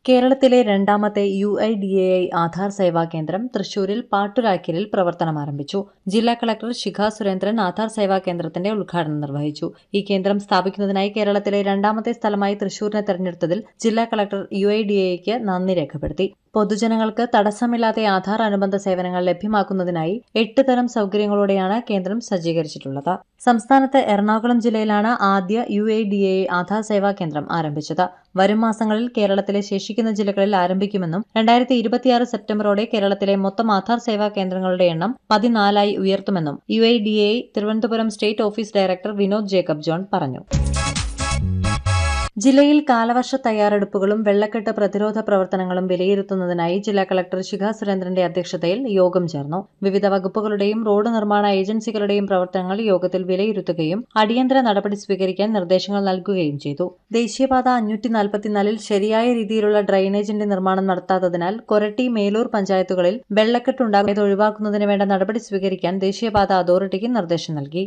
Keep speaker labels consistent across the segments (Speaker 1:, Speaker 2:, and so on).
Speaker 1: കേരളത്തിലെ രണ്ടാമത്തെ U I D A I Aadhaar Seva കേന്ദ്രം തൃശൂരിൽ പാട്ടുരാക്കലിൽ പ്രവർത്തനം ആരംഭിച്ചു ജില്ലാ കളക്ടർ ശിഖ സുരേന്ദ്രൻ ആധാർ സേവാ കേന്ദ്രത്തിന്റെ ഉദ്ഘാടനം നിർവഹിച്ചു ഈ കേന്ദ്രം സ്ഥാപിക്കുന്നതിനായി കേരളത്തിലെ രണ്ടാമത്തെ സ്ഥലമായി തൃശൂരിനെ തെരഞ്ഞെടുത്തതിൽ ജില്ലാ കളക്ടർ യു ഐ ഡി എക്ക് നന്ദി രേഖപ്പെടുത്തി പൊതുജനങ്ങൾക്ക് തടസ്സമില്ലാതെ ആധാർ അനുബന്ധ സേവനങ്ങൾ ലഭ്യമാക്കുന്നതിനായി എട്ട് തരം സൗകര്യങ്ങളോടെയാണ് കേന്ദ്രം സജ്ജീകരിച്ചിട്ടുള്ളത് സംസ്ഥാനത്ത് എറണാകുളം ജില്ലയിലാണ് ആദ്യ U I D A Aadhaar Seva കേന്ദ്രം ആരംഭിച്ചത് വരും മാസങ്ങളിൽ കേരളത്തിലെ ശേഷിക്കുന്ന ജില്ലകളിൽ ആരംഭിക്കുമെന്നും രണ്ടായിരത്തി ഇരുപത്തിയാറ് സെപ്റ്റംബറോടെ കേരളത്തിലെ മൊത്തം ആധാർ സേവാ കേന്ദ്രങ്ങളുടെ എണ്ണം പതിനാലായി ഉയർത്തുമെന്നും U I D A Thiruvananthapuram state office director Vinod Jacob John പറഞ്ഞു ജില്ലയിൽ കാലവർഷ തയ്യാറെടുപ്പുകളും വെള്ളക്കെട്ട് പ്രതിരോധ പ്രവർത്തനങ്ങളും വിലയിരുത്തുന്നതിനായി ജില്ലാ കളക്ടർ ശിഖ സുരേന്ദ്രന്റെ അധ്യക്ഷതയിൽ യോഗം ചേർന്നു വിവിധ വകുപ്പുകളുടെയും റോഡ് നിർമ്മാണ ഏജൻസികളുടെയും പ്രവർത്തനങ്ങൾ യോഗത്തിൽ വിലയിരുത്തുകയും അടിയന്തര നടപടി സ്വീകരിക്കാൻ നിർദ്ദേശങ്ങൾ നൽകുകയും ചെയ്തു ദേശീയപാത അഞ്ഞൂറ്റി നാൽപ്പത്തിനാലിൽ ശരിയായ രീതിയിലുള്ള ഡ്രൈനേജിന്റെ നിർമ്മാണം നടത്താത്തതിനാൽ കൊരട്ടി മേലൂർ പഞ്ചായത്തുകളിൽ വെള്ളക്കെട്ടുണ്ടാകുന്നത് ഒഴിവാക്കുന്നതിന് വേണ്ട നടപടി സ്വീകരിക്കാൻ ദേശീയപാത അതോറിറ്റിക്ക് നിർദ്ദേശം നൽകി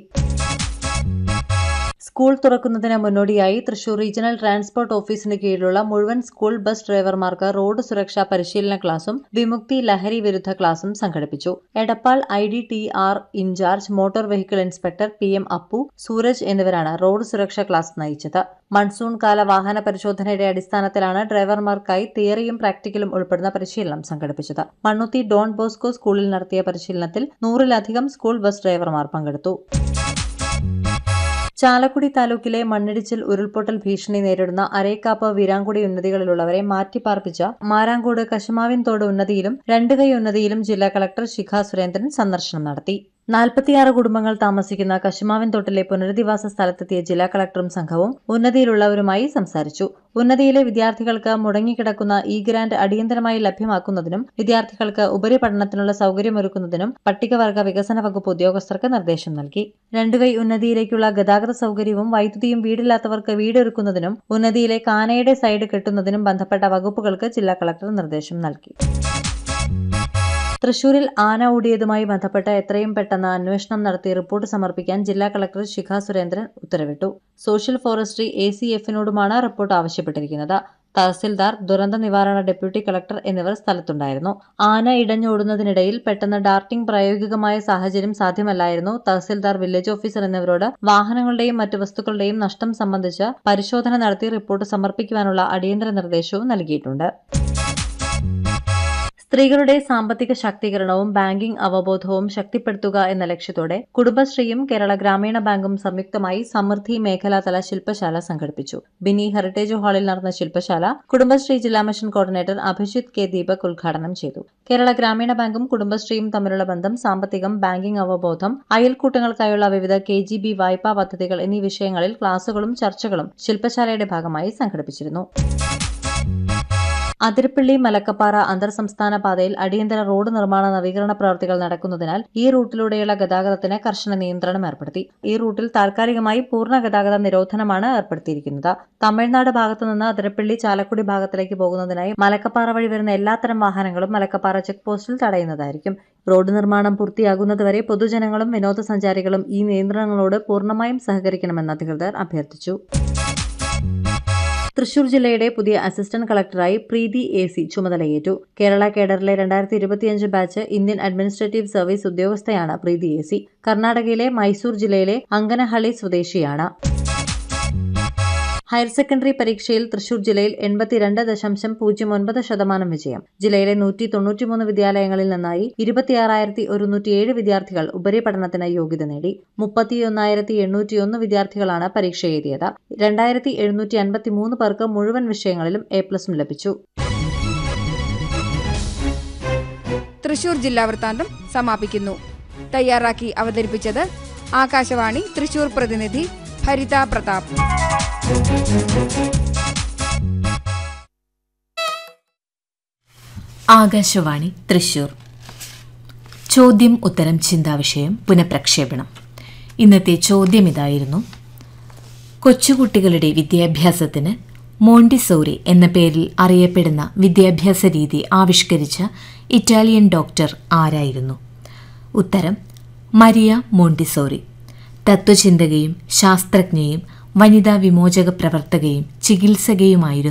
Speaker 1: സ്കൂൾ തുറക്കുന്നതിന് മുന്നോടിയായി തൃശൂർ റീജിയണൽ ട്രാൻസ്പോർട്ട് ഓഫീസിന് കീഴിലുള്ള മുഴുവൻ സ്കൂൾ ബസ് ഡ്രൈവർമാർക്ക് റോഡ് സുരക്ഷാ പരിശീലന ക്ലാസും വിമുക്തി ലഹരി വിരുദ്ധ ക്ലാസും സംഘടിപ്പിച്ചു Edappal I D T R in charge motor vehicle inspector P M Appu Sooraj എന്നിവരാണ് റോഡ് സുരക്ഷാ ക്ലാസ് നയിച്ചത് മൺസൂൺ കാല വാഹന പരിശോധനയുടെ അടിസ്ഥാനത്തിലാണ് ഡ്രൈവർമാർക്കായി തിയറിയും പ്രാക്ടിക്കലും ഉൾപ്പെടുന്ന പരിശീലനം സംഘടിപ്പിച്ചത് മണ്ണുത്തി ഡോൺ ബോസ്കോ സ്കൂളിൽ നടത്തിയ പരിശീലനത്തിൽ നൂറിലധികം സ്കൂൾ ബസ് ഡ്രൈവർമാർ പങ്കെടുത്തു ചാലക്കുടി താലൂക്കിലെ മണ്ണിടിച്ചിൽ ഉരുൾപൊട്ടൽ ഭീഷണി നേരിടുന്ന അരേക്കാപ്പ് വീരാങ്കുടി ഉന്നതികളിലുള്ളവരെ മാറ്റിപ്പാർപ്പിച്ച മാരാങ്കോട് കശുമാവിൻതോട് ഉന്നതിയിലും രണ്ടുകൈ ഉന്നതിയിലും ജില്ലാ കളക്ടർ ശിഖ സുരേന്ദ്രൻ സന്ദർശനം നടത്തി നാൽപ്പത്തിയാറ് കുടുംബങ്ങൾ താമസിക്കുന്ന കശുമാവിൻ തോട്ടിലെ പുനരധിവാസ സ്ഥലത്തെത്തിയ ജില്ലാ കളക്ടറും സംഘവും ഉന്നതിയിലുള്ളവരുമായി സംസാരിച്ചു ഉന്നതിയിലെ വിദ്യാർത്ഥികൾക്ക് മുടങ്ങിക്കിടക്കുന്ന ഇ ഗ്രാന്റ് അടിയന്തരമായി ലഭ്യമാക്കുന്നതിനും വിദ്യാർത്ഥികൾക്ക് ഉപരിപഠനത്തിനുള്ള സൗകര്യമൊരുക്കുന്നതിനും പട്ടികവർഗ വികസന വകുപ്പ് ഉദ്യോഗസ്ഥർക്ക് നിർദ്ദേശം നൽകി രണ്ടുകൈ ഉന്നതിയിലേക്കുള്ള ഗതാഗത സൗകര്യവും വൈദ്യുതിയും വീടില്ലാത്തവർക്ക് വീടൊരുക്കുന്നതിനും ഉന്നതിയിലെ കാനയുടെ സൈഡ് കെട്ടുന്നതിനും ബന്ധപ്പെട്ട വകുപ്പുകൾക്ക് ജില്ലാ കളക്ടർ നിർദ്ദേശം നൽകി തൃശൂരിൽ ആന ഓടിയതുമായി ബന്ധപ്പെട്ട് എത്രയും പെട്ടെന്ന് അന്വേഷണം നടത്തി റിപ്പോർട്ട് സമർപ്പിക്കാൻ ജില്ലാ കളക്ടർ ശിഖ സുരേന്ദ്രൻ ഉത്തരവിട്ടു സോഷ്യൽ ഫോറസ്ട്രി എ സി എഫിനോടുമാണ് റിപ്പോർട്ട് ആവശ്യപ്പെട്ടിരിക്കുന്നത് തഹസിൽദാർ ദുരന്ത നിവാരണ ഡെപ്യൂട്ടി കളക്ടർ എന്നിവർ സ്ഥലത്തുണ്ടായിരുന്നു ആന ഇടഞ്ഞോടുന്നതിനിടയിൽ പെട്ടെന്ന് ഡാർട്ടിംഗ് പ്രായോഗികമായ സാഹചര്യം സാധ്യമല്ലായിരുന്നു തഹസിൽദാർ വില്ലേജ് ഓഫീസർ എന്നിവരോട് വാഹനങ്ങളുടെയും മറ്റു വസ്തുക്കളുടെയും നഷ്ടം സംബന്ധിച്ച് പരിശോധന നടത്തി റിപ്പോർട്ട് സമർപ്പിക്കുവാനുള്ള അടിയന്തര നിർദ്ദേശവും നൽകിയിട്ടുണ്ട് സ്ത്രീകളുടെ സാമ്പത്തിക ശാക്തീകരണവും ബാങ്കിംഗ് അവബോധവും ശക്തിപ്പെടുത്തുക എന്ന ലക്ഷ്യത്തോടെ കുടുംബശ്രീയും കേരള ഗ്രാമീണ ബാങ്കും സംയുക്തമായി സമൃദ്ധി മേഖലാതല ശില്പശാല സംഘടിപ്പിച്ചു ബിനി ഹെറിറ്റേജ് ഹാളിൽ നടന്ന ശില്പശാല കുടുംബശ്രീ ജില്ലാ mission coordinator Abhijith K Deepak ഉദ്ഘാടനം ചെയ്തു കേരള ഗ്രാമീണ ബാങ്കും കുടുംബശ്രീയും തമ്മിലുള്ള ബന്ധം സാമ്പത്തികം ബാങ്കിംഗ് അവബോധം അയൽക്കൂട്ടങ്ങൾക്കായുള്ള വിവിധ കെ ജി ബി വായ്പാ പദ്ധതികൾ എന്നീ വിഷയങ്ങളിൽ ക്ലാസുകളും ചർച്ചകളും ശില്പശാലയുടെ ഭാഗമായി സംഘടിപ്പിച്ചിരുന്നു അതിരപ്പള്ളി മലക്കപ്പാറ അന്തർ സംസ്ഥാന പാതയിൽ അടിയന്തര റോഡ് നിർമ്മാണ നവീകരണ പ്രവൃത്തികൾ നടക്കുന്നതിനാൽ ഈ റൂട്ടിലൂടെയുള്ള ഗതാഗതത്തിന് കർശന നിയന്ത്രണം ഏർപ്പെടുത്തി ഈ റൂട്ടിൽ താൽക്കാലികമായി പൂർണ്ണ ഗതാഗത നിരോധനമാണ് ഏർപ്പെടുത്തിയിരിക്കുന്നത് തമിഴ്നാട് ഭാഗത്തുനിന്ന് അതിരപ്പള്ളി ചാലക്കുടി ഭാഗത്തിലേക്ക് പോകുന്നതിനായി മലക്കപ്പാറ വഴി വരുന്ന എല്ലാത്തരം വാഹനങ്ങളും മലക്കപ്പാറ ചെക്ക് പോസ്റ്റിൽ തടയുന്നതായിരിക്കും റോഡ് നിർമ്മാണം പൂർത്തിയാകുന്നതുവരെ പൊതുജനങ്ങളും വിനോദസഞ്ചാരികളും ഈ നിയന്ത്രണങ്ങളോട് പൂർണ്ണമായും സഹകരിക്കണമെന്ന് അധികൃതർ അഭ്യർത്ഥിച്ചു തൃശൂർ ജില്ലയുടെ പുതിയ അസിസ്റ്റന്റ് കളക്ടറായി പ്രീതി എ സി ചുമതലയേറ്റു കേരള കേഡറിലെ രണ്ടായിരത്തി ഇരുപത്തിയഞ്ച് ബാച്ച് ഇന്ത്യൻ അഡ്മിനിസ്ട്രേറ്റീവ് സർവീസ് ഉദ്യോഗസ്ഥയാണ് പ്രീതി എ സി കർണാടകയിലെ മൈസൂർ ജില്ലയിലെ അങ്കനഹള്ളി സ്വദേശിയാണ് ഹയർ സെക്കൻഡറി പരീക്ഷയിൽ തൃശൂർ ജില്ലയിൽ എൺപത്തിരണ്ട് ദശാംശം പൂജ്യം ഒൻപത് ശതമാനം വിജയം ജില്ലയിലെ നൂറ്റി തൊണ്ണൂറ്റിമൂന്ന് വിദ്യാലയങ്ങളിൽ നിന്നായി ഇരുപത്തിയാറായിരത്തി ഒരുന്നൂറ്റിയേഴ് വിദ്യാർത്ഥികൾ ഉപരിപഠനത്തിന് യോഗ്യത നേടി മുപ്പത്തിയൊന്നായിരത്തി എണ്ണൂറ്റിയൊന്ന് വിദ്യാർത്ഥികളാണ് പരീക്ഷ എഴുതിയത് രണ്ടായിരത്തി എഴുന്നൂറ്റി അൻപത്തിമൂന്ന് പേർക്ക് മുഴുവൻ വിഷയങ്ങളിലും എ പ്ലസും ലഭിച്ചു
Speaker 2: തൃശൂർ ജില്ലാ വൃത്താന്തം സമാപിക്കുന്നു തയ്യാറാക്കി അവതരിപ്പിച്ചത് ആകാശവാണി തൃശൂർ പ്രതിനിധി ഹരിത പ്രതാപ്
Speaker 3: ആകാശവാണി തൃശൂർ ചോദ്യം ഉത്തരം ചിന്താവിഷയം പുനഃപ്രക്ഷേപണം ഇന്നത്തെ ചോദ്യം ഇതായിരുന്നു കൊച്ചുകുട്ടികളുടെ വിദ്യാഭ്യാസത്തിന് മോണ്ടിസോറി എന്ന പേരിൽ അറിയപ്പെടുന്ന വിദ്യാഭ്യാസ രീതി ആവിഷ്കരിച്ച ഇറ്റാലിയൻ ഡോക്ടർ ആരായിരുന്നു ഉത്തരം മരിയ മോണ്ടിസോറി തത്വചിന്തകയും ശാസ്ത്രജ്ഞയും വനിതാ വിമോചക പ്രവർത്തകയും ചികിത്സകയുമായിരുന്നു